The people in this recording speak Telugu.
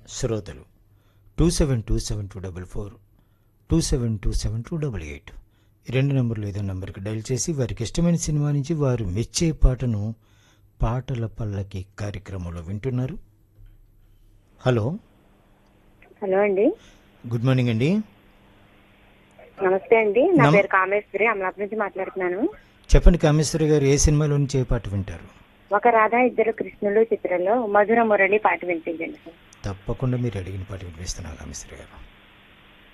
శ్రోతలు two seven two seven two double four two seven two seven two double eight ఈ రెండు నెంబర్లు ఏదో నెంబర్కి డైల్ చేసి వారికి ఇష్టమైన సినిమా నుంచి వారు మెచ్చే పాటను పాటల పల్లకి కార్యక్రమంలో వింటున్నారు హలో హలో అండి గుడ్ మార్నింగ్ అండి నమస్తే అండి నా నమ- పేరు కామేశ్వరి అమలాపు నుంచి మాట్లాడుతున్నాను చెప్పండి కామేశ్వరి గారు ఏ సినిమాలో నుంచి ఏ పాట వింటారు ఒక రాధా ఇద్దరు కృష్ణులు చిత్రంలో మధుర మురళి పాట వినిపించండి సార్ తప్పకుండా మీరు అడిగిన పాట వినిపిస్తున్నా కామేశ్వరి గారు